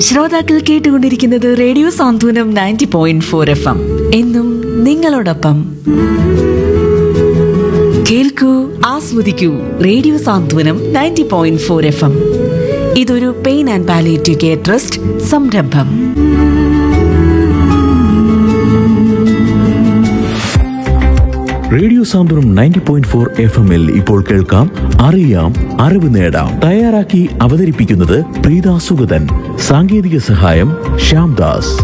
ശ്രോതാക്കൾ കേട്ടുകൊണ്ടിരിക്കുന്നത് radio Santhwanam ninety point four F M എന്നും നിങ്ങളോടൊപ്പം കേൾക്കൂ ആസ്വദിക്കൂ radio Santhwanam ninety point four F M ഇതൊരു pain and palliative care trust സംരംഭം radio Santhwanam ninety point four F എമ്മിൽ ഇപ്പോൾ കേൾക്കാം അറിയാം അറിവ് നേടാം തയ്യാറാക്കി അവതരിപ്പിക്കുന്നത് പ്രീത സുഗതൻ സാങ്കേതിക സഹായം ശ്യാംദാസ്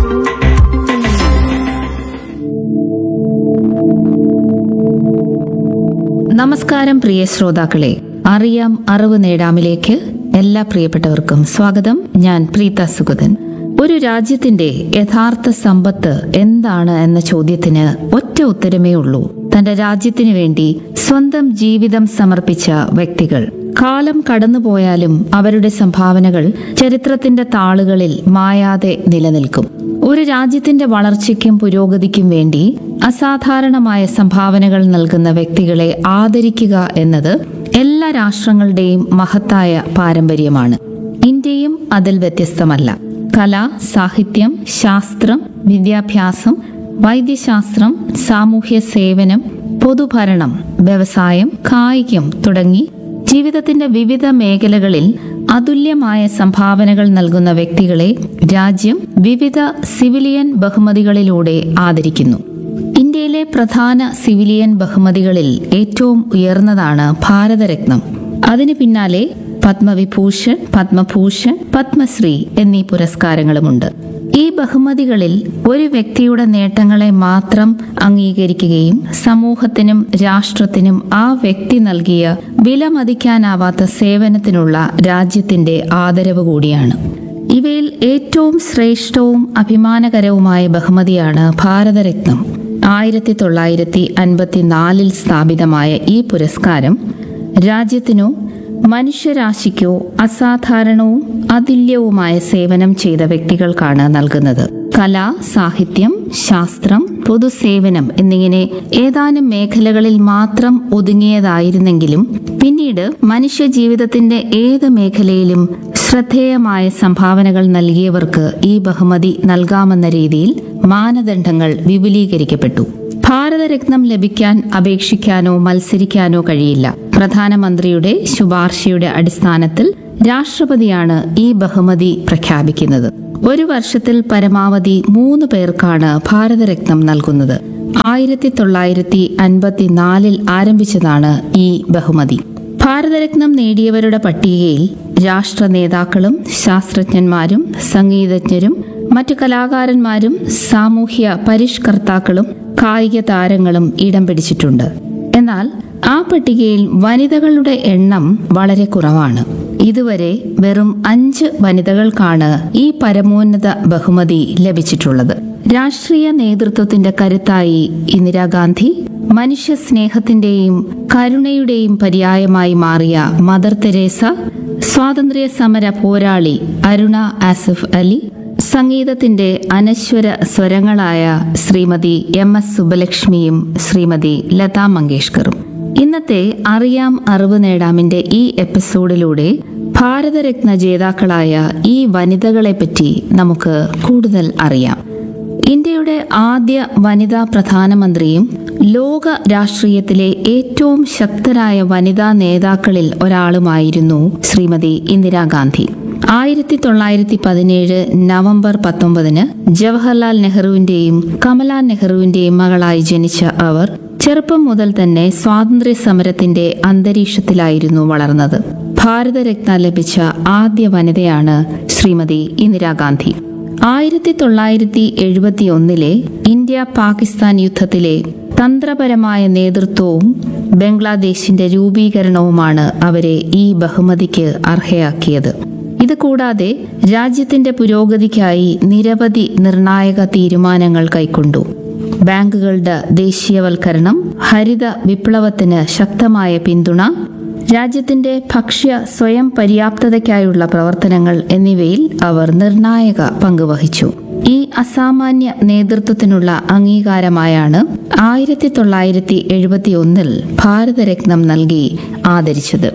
നമസ്കാരം പ്രിയ ശ്രോതാക്കളെ അറിയാം അറിവ് നേടാമിലേക്ക് എല്ലാ പ്രിയപ്പെട്ടവർക്കും സ്വാഗതം ഞാൻ പ്രീത സുഗതൻ ഒരു രാജ്യത്തിന്റെ യഥാർത്ഥ സമ്പത്ത് എന്താണ് എന്ന ചോദ്യത്തിന് ഒറ്റ ഉത്തരമേ ഉള്ളൂ തന്റെ രാജ്യത്തിനു വേണ്ടി സ്വന്തം ജീവിതം സമർപ്പിച്ച വ്യക്തികൾ കാലം കടന്നുപോയാലും അവരുടെ സംഭാവനകൾ ചരിത്രത്തിന്റെ താളുകളിൽ മായാതെ നിലനിൽക്കും ഒരു രാജ്യത്തിന്റെ വളർച്ചയ്ക്കും പുരോഗതിക്കും വേണ്ടി അസാധാരണമായ സംഭാവനകൾ നൽകുന്ന വ്യക്തികളെ ആദരിക്കുക എന്നത് എല്ലാ രാഷ്ട്രങ്ങളുടെയും മഹത്തായ പാരമ്പര്യമാണ് ഇന്ത്യയും അതിൽ വ്യത്യസ്തമല്ല കല സാഹിത്യം ശാസ്ത്രം വിദ്യാഭ്യാസം വൈദ്യശാസ്ത്രം സാമൂഹ്യ സേവനം പൊതുഭരണം വ്യവസായം കായികം തുടങ്ങി ജീവിതത്തിന്റെ വിവിധ മേഖലകളിൽ അതുല്യമായ സംഭാവനകൾ നൽകുന്ന വ്യക്തികളെ രാജ്യം വിവിധ സിവിലിയൻ ബഹുമതികളിലൂടെ ആദരിക്കുന്നു ഇന്ത്യയിലെ പ്രധാന സിവിലിയൻ ബഹുമതികളിൽ ഏറ്റവും ഉയർന്നതാണ് ഭാരതരത്നം അതിനു പിന്നാലെ പത്മവിഭൂഷൺ പത്മഭൂഷൺ പത്മശ്രീ എന്നീ പുരസ്കാരങ്ങളുമുണ്ട് ഈ ബഹുമതികളിൽ ഒരു വ്യക്തിയുടെ നേട്ടങ്ങളെ മാത്രം അംഗീകരിക്കുകയും സമൂഹത്തിനും രാഷ്ട്രത്തിനും ആ വ്യക്തി നൽകിയ വിലമതിക്കാനാവാത്ത സേവനത്തിനുള്ള രാജ്യത്തിന്റെ ആദരവ് കൂടിയാണ് ഇവയിൽ ഏറ്റവും ശ്രേഷ്ഠവും അഭിമാനകരവുമായ ബഹുമതിയാണ് ഭാരതരത്നം ആയിരത്തി തൊള്ളായിരത്തി അൻപത്തിനാലിൽ സ്ഥാപിതമായ ഈ പുരസ്കാരം രാജ്യത്തിനോ മനുഷ്യരാശിക്കോ അസാധാരണവും അതുല്യവുമായ സേവനം ചെയ്ത വ്യക്തികൾക്കാണ് നൽകുന്നത് കല സാഹിത്യം ശാസ്ത്രം പൊതുസേവനം എന്നിങ്ങനെ ഏതാനും മേഖലകളിൽ മാത്രം ഒതുങ്ങിയതായിരുന്നെങ്കിലും പിന്നീട് മനുഷ്യ ജീവിതത്തിന്റെ ഏത് മേഖലയിലും ശ്രദ്ധേയമായ സംഭാവനകൾ നൽകിയവർക്ക് ഈ ബഹുമതി നൽകാമെന്ന രീതിയിൽ മാനദണ്ഡങ്ങൾ വിപുലീകരിക്കപ്പെട്ടു ഭാരതരത്നം ലഭിക്കാൻ അപേക്ഷിക്കാനോ മത്സരിക്കാനോ കഴിയില്ല പ്രധാനമന്ത്രിയുടെ ശുപാർശയുടെ അടിസ്ഥാനത്തിൽ രാഷ്ട്രപതിയാണ് ഈ ബഹുമതി പ്രഖ്യാപിക്കുന്നത് ഒരു വർഷത്തിൽ പരമാവധി മൂന്ന് പേർക്കാണ് ഭാരതരത്നം നൽകുന്നത് ആയിരത്തി തൊള്ളായിരത്തി അൻപത്തിനാലിൽ ആരംഭിച്ചതാണ് ഈ ബഹുമതി ഭാരതരത്നം നേടിയവരുടെ പട്ടികയിൽ രാഷ്ട്ര നേതാക്കളും ശാസ്ത്രജ്ഞന്മാരും സംഗീതജ്ഞരും മറ്റു കലാകാരന്മാരും സാമൂഹ്യ പരിഷ്കർത്താക്കളും കായിക താരങ്ങളും ഇടം പിടിച്ചിട്ടുണ്ട് എന്നാൽ ആ പട്ടികയിൽ വനിതകളുടെ എണ്ണം വളരെ കുറവാണ് ഇതുവരെ വെറും അഞ്ച് വനിതകൾക്കാണ് ഈ പരമോന്നത ബഹുമതി ലഭിച്ചിട്ടുള്ളത് രാഷ്ട്രീയ നേതൃത്വത്തിന്റെ കരുത്തായി ഇന്ദിരാഗാന്ധി മനുഷ്യ സ്നേഹത്തിന്റെയും കരുണയുടെയും പര്യായമായി മാറിയ മദർ തെരേസ സ്വാതന്ത്ര്യ സമര പോരാളി അരുണ ആസിഫ് അലി സംഗീതത്തിന്റെ അനശ്വര സ്വരങ്ങളായ ശ്രീമതി എം എസ് സുബലക്ഷ്മിയും ശ്രീമതി ലതാ മങ്കേഷ്കറും ഇന്നത്തെ അറിയാം അറിവ് നേടാമിന്റെ ഈ എപ്പിസോഡിലൂടെ ഭാരതരത്ന ജേതാക്കളായ ഈ വനിതകളെപ്പറ്റി നമുക്ക് കൂടുതൽ അറിയാം ഇന്ത്യയുടെ ആദ്യ വനിതാ പ്രധാനമന്ത്രിയും ലോക രാഷ്ട്രീയത്തിലെ ഏറ്റവും ശക്തരായ വനിതാ നേതാക്കളിൽ ഒരാളുമായിരുന്നു ശ്രീമതി ഇന്ദിരാഗാന്ധി ആയിരത്തി തൊള്ളായിരത്തി പതിനേഴ് നവംബർ പത്തൊമ്പതിന് ജവഹർലാൽ നെഹ്റുവിന്റെയും കമല നെഹ്റുവിന്റെയും മകളായി ജനിച്ച അവർ ചെറുപ്പം മുതൽ തന്നെ സ്വാതന്ത്ര്യ സമരത്തിന്റെ അന്തരീക്ഷത്തിലായിരുന്നു വളർന്നത് ഭാരതരത്ന ലഭിച്ച ആദ്യ വനിതയാണ് ശ്രീമതി ഇന്ദിരാഗാന്ധി ആയിരത്തി തൊള്ളായിരത്തി എഴുപത്തി ഒന്നിലെ ഇന്ത്യ പാകിസ്ഥാൻ യുദ്ധത്തിലെ തന്ത്രപരമായ നേതൃത്വവും ബംഗ്ലാദേശിന്റെ രൂപീകരണവുമാണ് അവരെ ഈ ബഹുമതിക്ക് അർഹയാക്കിയത് ഇത് കൂടാതെ രാജ്യത്തിന്റെ പുരോഗതിക്കായി നിരവധി നിർണായക തീരുമാനങ്ങൾ കൈക്കൊണ്ടു ബാങ്കുകളുടെ ദേശീയവൽക്കരണം ഹരിത വിപ്ലവത്തിന് ശക്തമായ പിന്തുണ രാജ്യത്തിന്റെ ഭക്ഷ്യ സ്വയം പര്യാപ്തതയ്ക്കായുള്ള പ്രവർത്തനങ്ങൾ എന്നിവയിൽ അവർ നിർണായക പങ്കുവഹിച്ചു ഈ അസാമാന്യ നേതൃത്വത്തിനുള്ള അംഗീകാരമായാണ് ആയിരത്തി തൊള്ളായിരത്തി എഴുപത്തി ഒന്നിൽ ഭാരതരത്നം നൽകി ആദരിച്ചത്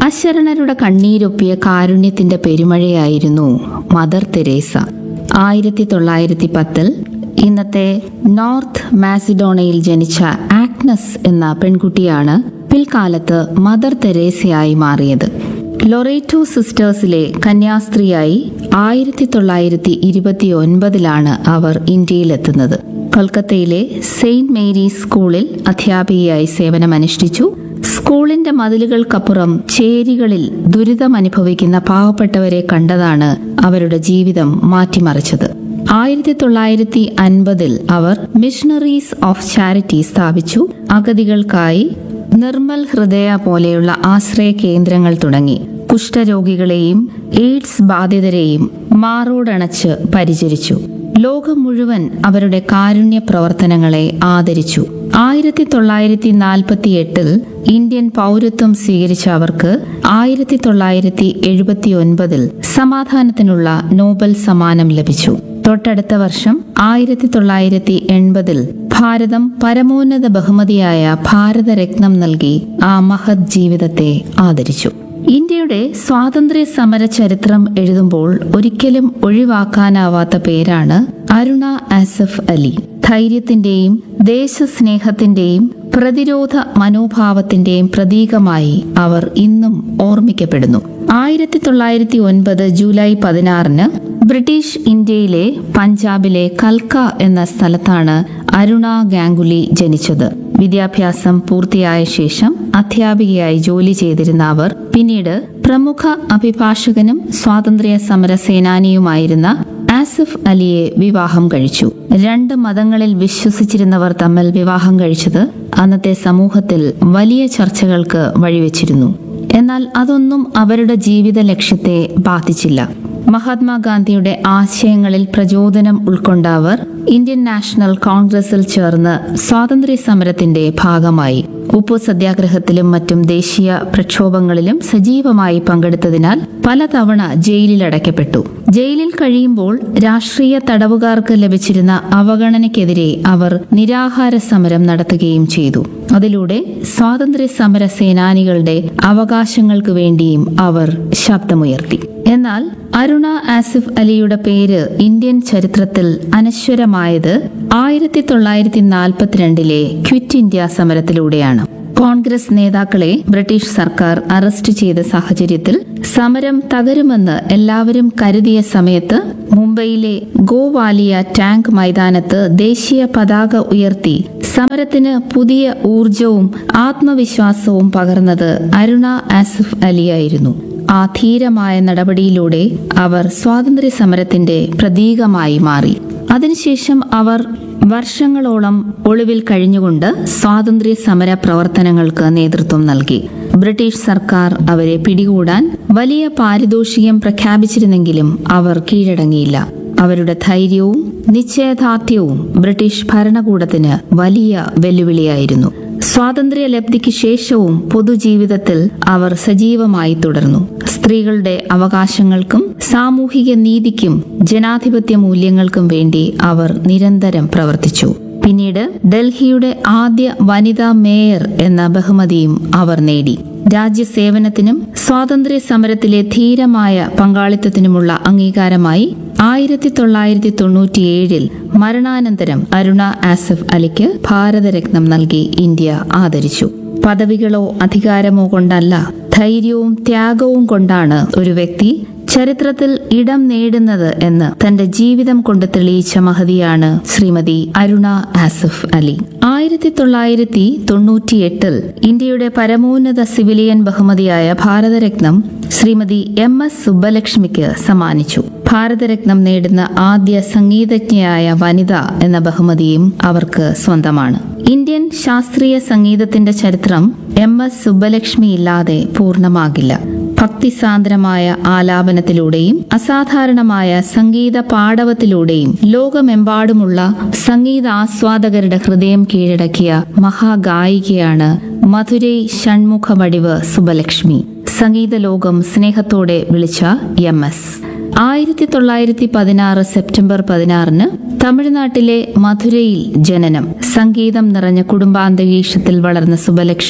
അശരണരുടെ കണ്ണീരൊപ്പിയ കാരുണ്യത്തിന്റെ പെരുമഴയായിരുന്നു മദർ തെരേസ ആയിരത്തി തൊള്ളായിരത്തി പത്തിൽ ഇന്നത്തെ നോർത്ത് മാസിഡോണയിൽ ജനിച്ച ആഗ്നസ് എന്ന പെൺകുട്ടിയാണ് പിൽക്കാലത്ത് മദർ തെരേസയായി മാറിയത് ലൊറേറ്റോ സിസ്റ്റേഴ്സിലെ കന്യാസ്ത്രീയായി ആയിരത്തി തൊള്ളായിരത്തി ഇരുപത്തി ഒൻപതിലാണ് അവർ ഇന്ത്യയിലെത്തുന്നത് കൊൽക്കത്തയിലെ സെയിന്റ് മേരീസ് സ്കൂളിൽ അധ്യാപികയായി സേവനമനുഷ്ഠിച്ചു സ്കൂളിന്റെ മതിലുകൾക്കപ്പുറം ചേരികളിൽ ദുരിതമനുഭവിക്കുന്ന പാവപ്പെട്ടവരെ കണ്ടതാണ് അവരുടെ ജീവിതം മാറ്റിമറിച്ചത് ആയിരത്തി തൊള്ളായിരത്തി അൻപതിൽ അവർ മിഷണറീസ് ഓഫ് ചാരിറ്റി സ്ഥാപിച്ചു അഗതികൾക്കായി നിർമ്മൽ ഹൃദയ പോലെയുള്ള ആശ്രയ കേന്ദ്രങ്ങൾ തുടങ്ങി കുഷ്ഠരോഗികളെയും എയ്ഡ്സ് ബാധിതരെയും മാറോടണച്ച് പരിചരിച്ചു ലോകം മുഴുവൻ അവരുടെ കാരുണ്യ പ്രവർത്തനങ്ങളെ ആദരിച്ചു ആയിരത്തി തൊള്ളായിരത്തി നാൽപ്പത്തി എട്ടിൽ ഇന്ത്യൻ പൗരത്വം സ്വീകരിച്ച അവർക്ക് ആയിരത്തി തൊള്ളായിരത്തി എഴുപത്തി ഒൻപതിൽ സമാധാനത്തിനുള്ള നോബൽ സമ്മാനം ലഭിച്ചു തൊട്ടടുത്ത വർഷം ആയിരത്തി തൊള്ളായിരത്തി എൺപതിൽ ഭാരതം പരമോന്നത ബഹുമതിയായ ഭാരതരത്നം നൽകി ആ മഹത് ജീവിതത്തെ ആദരിച്ചു ഇന്ത്യയുടെ സ്വാതന്ത്ര്യ സമര ചരിത്രം എഴുതുമ്പോൾ ഒരിക്കലും ഒഴിവാക്കാനാവാത്ത പേരാണ് അരുണ ആസഫ് അലി ധൈര്യത്തിന്റെയും ദേശസ്നേഹത്തിന്റെയും പ്രതിരോധ മനോഭാവത്തിന്റെയും പ്രതീകമായി അവർ ഇന്നും ഓർമ്മിക്കപ്പെടുന്നു ആയിരത്തി തൊള്ളായിരത്തി ഒൻപത് ജൂലൈ പതിനാറിന് ബ്രിട്ടീഷ് ഇന്ത്യയിലെ പഞ്ചാബിലെ കൽക്ക എന്ന സ്ഥലത്താണ് അരുണ ഗാംഗുലി ജനിച്ചത് വിദ്യാഭ്യാസം പൂർത്തിയായ ശേഷം അധ്യാപികയായി ജോലി ചെയ്തിരുന്ന അവർ പിന്നീട് പ്രമുഖ അഭിഭാഷകനും സ്വാതന്ത്ര്യ സമര സേനാനിയുമായിരുന്ന ആസിഫ് അലിയെ വിവാഹം കഴിച്ചു രണ്ട് മതങ്ങളിൽ വിശ്വസിച്ചിരുന്നവർ തമ്മിൽ വിവാഹം കഴിച്ചത് അന്നത്തെ സമൂഹത്തിൽ വലിയ ചർച്ചകൾക്ക് വഴിവെച്ചിരുന്നു എന്നാൽ അതൊന്നും അവരുടെ ജീവിത ലക്ഷ്യത്തെ ബാധിച്ചില്ല മഹാത്മാഗാന്ധിയുടെ ആശയങ്ങളിൽ പ്രചോദനം ഉൾക്കൊണ്ട അവർ ഇന്ത്യൻ നാഷണൽ കോൺഗ്രസിൽ ചേർന്ന് സ്വാതന്ത്ര്യ സമരത്തിന്റെ ഭാഗമായി ഉപ്പു സത്യാഗ്രഹത്തിലും മറ്റും ദേശീയ പ്രക്ഷോഭങ്ങളിലും സജീവമായി പങ്കെടുത്തതിനാൽ പലതവണ ജയിലിൽ അടയ്ക്കപ്പെട്ടു ജയിലിൽ കഴിയുമ്പോൾ രാഷ്ട്രീയ തടവുകാർക്ക് ലഭിച്ചിരുന്ന അവഗണനയ്ക്കെതിരെ അവർ നിരാഹാര സമരം നടത്തുകയും ചെയ്തു അതിലൂടെ സ്വാതന്ത്ര്യ സമര സേനാനികളുടെ അവകാശങ്ങൾക്ക് വേണ്ടിയും അവർ ശബ്ദമുയർത്തി എന്നാൽ അരുണ ആസിഫ് അലിയുടെ പേര് ഇന്ത്യൻ ചരിത്രത്തിൽ അനശ്വരമായത് ആയിരത്തി തൊള്ളായിരത്തി നാൽപ്പത്തിരണ്ടിലെ ക്വിറ്റ് ഇന്ത്യ സമരത്തിലൂടെയാണ് കോൺഗ്രസ് നേതാക്കളെ ബ്രിട്ടീഷ് സർക്കാർ അറസ്റ്റ് ചെയ്ത സാഹചര്യത്തിൽ സമരം തകരുമെന്ന് എല്ലാവരും കരുതിയ സമയത്ത് മുംബൈയിലെ ഗോവാലിയ ടാങ്ക് മൈതാനത്ത് ദേശീയ പതാക ഉയർത്തി സമരത്തിന് പുതിയ ഊർജവും ആത്മവിശ്വാസവും പകർന്നത് അരുണ ആസിഫ് അലിയായിരുന്നു ആ ധീരമായ നടപടിയിലൂടെ അവർ സ്വാതന്ത്ര്യ സമരത്തിന്റെ പ്രതീകമായി മാറി അതിനുശേഷം അവർ വർഷങ്ങളോളം ഒളിവിൽ കഴിഞ്ഞുകൊണ്ട് സ്വാതന്ത്ര്യ സമര പ്രവർത്തനങ്ങൾക്ക് നേതൃത്വം നൽകി ബ്രിട്ടീഷ് സർക്കാർ അവരെ പിടികൂടാൻ വലിയ പാരിതോഷികം പ്രഖ്യാപിച്ചിരുന്നെങ്കിലും അവർ കീഴടങ്ങിയില്ല അവരുടെ ധൈര്യവും നിശ്ചയദാർഢ്യവും ബ്രിട്ടീഷ് ഭരണകൂടത്തിന് വലിയ വെല്ലുവിളിയായിരുന്നു സ്വാതന്ത്ര്യ ലബ്ധിക്ക് ശേഷവും പൊതുജീവിതത്തിൽ അവർ സജീവമായി തുടർന്നു സ്ത്രീകളുടെ അവകാശങ്ങൾക്കും സാമൂഹിക നീതിക്കും ജനാധിപത്യ മൂല്യങ്ങൾക്കും വേണ്ടി അവർ നിരന്തരം പ്രവർത്തിച്ചു പിന്നീട് ഡൽഹിയുടെ ആദ്യ വനിതാ മേയർ എന്ന ബഹുമതിയും അവർ നേടി രാജ്യസേവനത്തിനും സ്വാതന്ത്ര്യ സമരത്തിലെ ധീരമായ പങ്കാളിത്തത്തിനുമുള്ള അംഗീകാരമായി ആയിരത്തി തൊള്ളായിരത്തി തൊണ്ണൂറ്റിയേഴിൽ മരണാനന്തരം അരുണ ആസഫ് അലിക്ക് ഭാരതരത്നം നൽകി ഇന്ത്യ ആദരിച്ചു പദവികളോ അധികാരമോ കൊണ്ടല്ല ധൈര്യവും ത്യാഗവും കൊണ്ടാണ് ഒരു വ്യക്തി ചരിത്രത്തിൽ ഇടം നേടുന്നത് എന്ന് തന്റെ ജീവിതം കൊണ്ട് തെളിയിച്ച മഹതിയാണ് ശ്രീമതി അരുണ ആസിഫ് അലി ആയിരത്തി തൊള്ളായിരത്തി തൊണ്ണൂറ്റിയെട്ടിൽ ഇന്ത്യയുടെ പരമോന്നത സിവിലിയൻ ബഹുമതിയായ ഭാരതരത്നം ശ്രീമതി എം എസ് സുബ്ബലക്ഷ്മിക്ക് സമ്മാനിച്ചു ഭാരതരത്നം നേടുന്ന ആദ്യ സംഗീതജ്ഞയായ വനിത എന്ന ബഹുമതിയും അവർക്ക് സ്വന്തമാണ് ഇന്ത്യൻ ശാസ്ത്രീയ സംഗീതത്തിന്റെ ചരിത്രം എം എസ് സുബ്ബലക്ഷ്മി ഇല്ലാതെ പൂർണ്ണമാകില്ല ഭക്തിസാന്ദ്രമായ ആലാപനത്തിലൂടെയും അസാധാരണമായ സംഗീത പാടവത്തിലൂടെയും ലോകമെമ്പാടുമുള്ള സംഗീതാസ്വാദകരുടെ ഹൃദയം കീഴടക്കിയ മഹാഗായികയാണ് മധുരൈ ഷൺമുഖ വടിവ് സുബലക്ഷ്മി സംഗീത ലോകം സ്നേഹത്തോടെ വിളിച്ച എം എസ് ആയിരത്തി തൊള്ളായിരത്തി പതിനാറ് സെപ്റ്റംബർ പതിനാറിന് തമിഴ്നാട്ടിലെ മധുരയിൽ ജനനം സംഗീതം നിറഞ്ഞ കുടുംബാന്തരീക്ഷത്തിൽ വളർന്ന സുബലക്ഷ്മി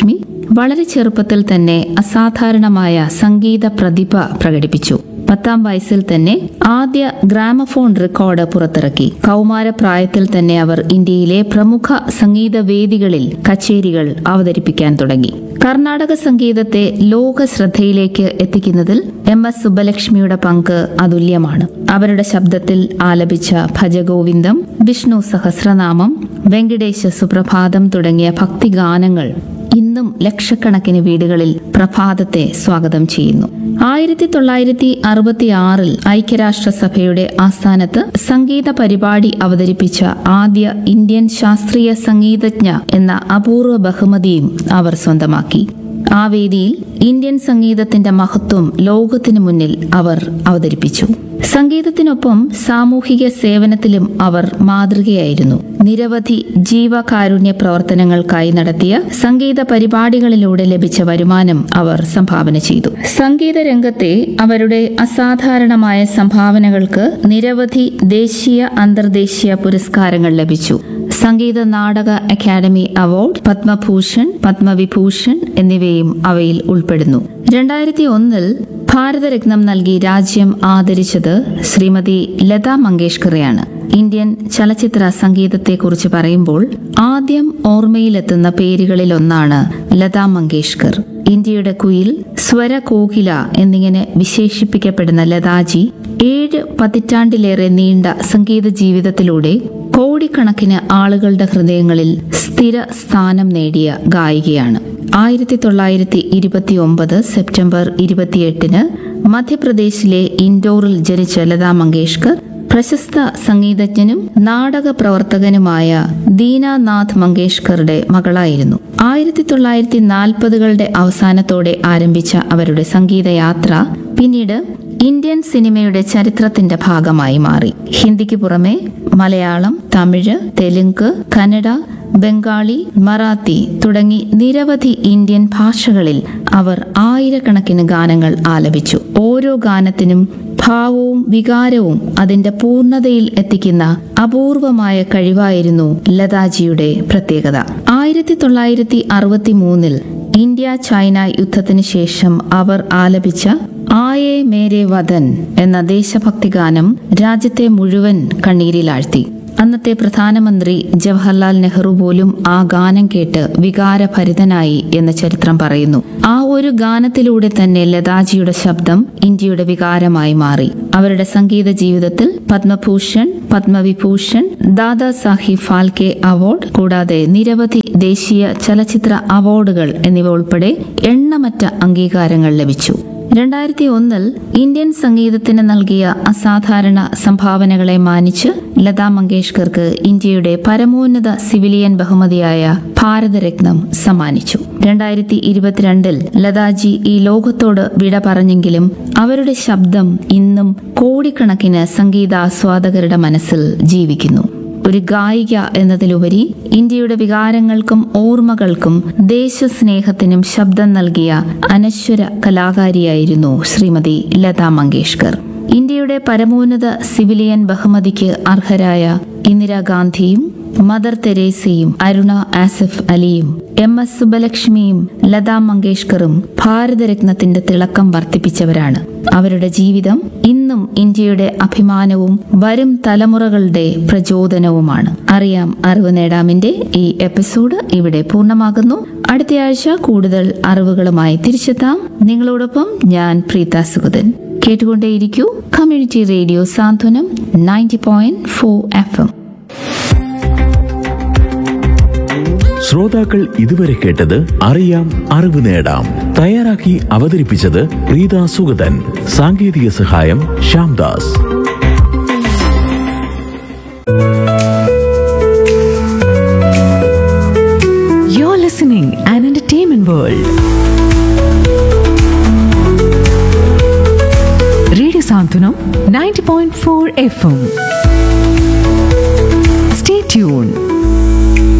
വളരെ ചെറുപ്പത്തിൽ തന്നെ അസാധാരണമായ സംഗീത പ്രതിഭ പ്രകടിപ്പിച്ചു പത്താം വയസ്സിൽ തന്നെ ആദ്യ ഗ്രാമഫോൺ റെക്കോർഡ് പുറത്തിറക്കി കൗമാരപ്രായത്തിൽ തന്നെ അവർ ഇന്ത്യയിലെ പ്രമുഖ സംഗീത വേദികളിൽ കച്ചേരികൾ അവതരിപ്പിക്കാൻ തുടങ്ങി കർണാടക സംഗീതത്തെ ലോക ശ്രദ്ധയിലേക്ക് എത്തിക്കുന്നതിൽ എം എസ് സുബ്ബലക്ഷ്മിയുടെ പങ്ക് അതുല്യമാണ് അവരുടെ ശബ്ദത്തിൽ ആലപിച്ച ഭജഗോവിന്ദം വിഷ്ണു സഹസ്രനാമം വെങ്കടേശ സുപ്രഭാതം തുടങ്ങിയ ഭക്തിഗാനങ്ങൾ ഇന്നും ലക്ഷക്കണക്കിന് വീടുകളിൽ പ്രഭാതത്തെ സ്വാഗതം ചെയ്യുന്നു ആയിരത്തി തൊള്ളായിരത്തി അറുപത്തി ആറിൽ ഐക്യരാഷ്ട്രസഭയുടെ ആസ്ഥാനത്ത് സംഗീത പരിപാടി അവതരിപ്പിച്ച ആദ്യ ഇന്ത്യൻ ശാസ്ത്രീയ സംഗീതജ്ഞ എന്ന അപൂർവ ബഹുമതിയും അവർ സ്വന്തമാക്കി ആ വേദിയിൽ ഇന്ത്യൻ സംഗീതത്തിന്റെ മഹത്വം ലോകത്തിനു മുന്നിൽ അവർ അവതരിപ്പിച്ചു സംഗീതത്തിനൊപ്പം സാമൂഹിക സേവനത്തിലും അവർ മാതൃകയായിരുന്നു നിരവധി ജീവകാരുണ്യ പ്രവർത്തനങ്ങൾക്കായി നടത്തിയ സംഗീത പരിപാടികളിലൂടെ ലഭിച്ച വരുമാനം അവർ സംഭാവന ചെയ്തു സംഗീത രംഗത്തെ അവരുടെ അസാധാരണമായ സംഭാവനകൾക്ക് നിരവധി ദേശീയ അന്തർദേശീയ പുരസ്കാരങ്ങൾ ലഭിച്ചു സംഗീത നാടക അക്കാദമി അവാർഡ് പത്മഭൂഷൺ പത്മവിഭൂഷൺ എന്നിവയും അവയിൽ ഉൾപ്പെടുന്നു രണ്ടായിരത്തി ഒന്നിൽ ഭാരതരത്നം നൽകി രാജ്യം ആദരിച്ചത് ശ്രീമതി ലതാ മങ്കേഷ്കറെയാണ് ഇന്ത്യൻ ചലച്ചിത്ര സംഗീതത്തെക്കുറിച്ച് പറയുമ്പോൾ ആദ്യം ഓർമ്മയിലെത്തുന്ന പേരുകളിലൊന്നാണ് ലതാ മങ്കേഷ്കർ ഇന്ത്യയുടെ കുയിൽ സ്വരകോകില എന്നിങ്ങനെ വിശേഷിപ്പിക്കപ്പെടുന്ന ലതാജി ഏഴ് പതിറ്റാണ്ടിലേറെ നീണ്ട സംഗീത ജീവിതത്തിലൂടെ കോടിക്കണക്കിന് ആളുകളുടെ ഹൃദയങ്ങളിൽ സ്ഥിര സ്ഥാനം നേടിയ ഗായികയാണ് ആയിരത്തി തൊള്ളായിരത്തി ഇരുപത്തി ഒമ്പത് സെപ്റ്റംബർ ഇരുപത്തിയെട്ടിന് മധ്യപ്രദേശിലെ ഇൻഡോറിൽ ജനിച്ച ലതാ മങ്കേഷ്കർ പ്രശസ്ത സംഗീതജ്ഞനും നാടക പ്രവർത്തകനുമായ ദീനാനാഥ് മങ്കേഷ്കറുടെ മകളായിരുന്നു ആയിരത്തി തൊള്ളായിരത്തി നാൽപ്പതുകളുടെ അവസാനത്തോടെ ആരംഭിച്ച അവരുടെ സംഗീതയാത്ര പിന്നീട് ഇന്ത്യൻ സിനിമയുടെ ചരിത്രത്തിന്റെ ഭാഗമായി മാറി ഹിന്ദിക്ക് പുറമെ മലയാളം തമിഴ് തെലുങ്ക് കന്നഡ ബംഗാളി മറാത്തി തുടങ്ങി നിരവധി ഇന്ത്യൻ ഭാഷകളിൽ അവർ ആയിരക്കണക്കിന് ഗാനങ്ങൾ ആലപിച്ചു ഓരോ ഗാനത്തിനും ഭാവവും വികാരവും അതിന്റെ പൂർണ്ണതയിൽ എത്തിക്കുന്ന അപൂർവമായ കഴിവായിരുന്നു ലതാജിയുടെ പ്രത്യേകത ആയിരത്തി തൊള്ളായിരത്തി അറുപത്തി മൂന്നിൽ ഇന്ത്യ ചൈന യുദ്ധത്തിന് ശേഷം അവർ ആലപിച്ച ആയേ മേരെ വതൻ എന്ന ദേശഭക്തി ഗാനം രാജ്യത്തെ മുഴുവൻ കണ്ണീരിലാഴ്ത്തി അന്നത്തെ പ്രധാനമന്ത്രി ജവഹർലാൽ നെഹ്റു പോലും ആ ഗാനം കേട്ട് വികാരഭരിതനായി എന്ന് ചരിത്രം പറയുന്നു ആ ഒരു ഗാനത്തിലൂടെ തന്നെ ലതാജിയുടെ ശബ്ദം ഇന്ത്യയുടെ വികാരമായി മാറി അവരുടെ സംഗീത ജീവിതത്തിൽ പത്മഭൂഷൺ പത്മവിഭൂഷൺ ദാദാ സാഹിബ് ഫാൽക്കെ അവാർഡ് കൂടാതെ നിരവധി ദേശീയ ചലച്ചിത്ര അവാർഡുകൾ എന്നിവ ഉൾപ്പെടെ എണ്ണമറ്റ അംഗീകാരങ്ങൾ ലഭിച്ചു രണ്ടായിരത്തി ഒന്നിൽ ഇന്ത്യൻ സംഗീതത്തിന് നൽകിയ അസാധാരണ സംഭാവനകളെ മാനിച്ച് ലതാ മങ്കേഷ്കർക്ക് ഇന്ത്യയുടെ പരമോന്നത സിവിലിയൻ ബഹുമതിയായ ഭാരതരത്നം സമ്മാനിച്ചു രണ്ടായിരത്തി ഇരുപത്തിരണ്ടിൽ ലതാജി ഈ ലോകത്തോട് വിട പറഞ്ഞെങ്കിലും അവരുടെ ശബ്ദം ഇന്നും കോടിക്കണക്കിന് സംഗീതാസ്വാദകരുടെ മനസ്സിൽ ജീവിക്കുന്നു ഒരു ഗായിക എന്നതിലുപരി ഇന്ത്യയുടെ വികാരങ്ങൾക്കും ഓർമ്മകൾക്കും ദേശസ്നേഹത്തിനും ശബ്ദം നൽകിയ അനശ്വര കലാകാരിയായിരുന്നു ശ്രീമതി ലതാ മങ്കേഷ്കർ ഇന്ത്യയുടെ പരമോന്നത സിവിലിയൻ ബഹുമതിക്ക് അർഹരായ ഇന്ദിരാഗാന്ധിയും മദർ തെരേസയും അരുണ ആസിഫ് അലിയും എം എസ് സുബലക്ഷ്മിയും ലതാ മങ്കേഷ്കറും ഭാരതരത്നത്തിന്റെ തിളക്കം വർദ്ധിപ്പിച്ചവരാണ് അവരുടെ ജീവിതം ഇന്നും ഇന്ത്യയുടെ അഭിമാനവും വരും തലമുറകളുടെ പ്രചോദനവുമാണ് അറിയാം അറിവ് നേടാമിന്റെ ഈ എപ്പിസോഡ് ഇവിടെ പൂർണ്ണമാകുന്നു അടുത്തയാഴ്ച കൂടുതൽ അറിവുകളുമായി തിരിച്ചെത്താം നിങ്ങളോടൊപ്പം ഞാൻ പ്രീത സുഗതൻ കേട്ടുകൊണ്ടേയിരിക്കൂ community radio Santhwanam ninety point four F M ശ്രോതാക്കൾ ഇതുവരെ കേട്ടത് അറിയാം അറിവ് നേടാം തയ്യാറാക്കി അവതരിപ്പിച്ചത് പ്രീത സുഗതൻ സാങ്കേതിക സഹായം Shyamdas You're listening an entertainment world. Radio Santunam 90.4 FM. Stay tuned.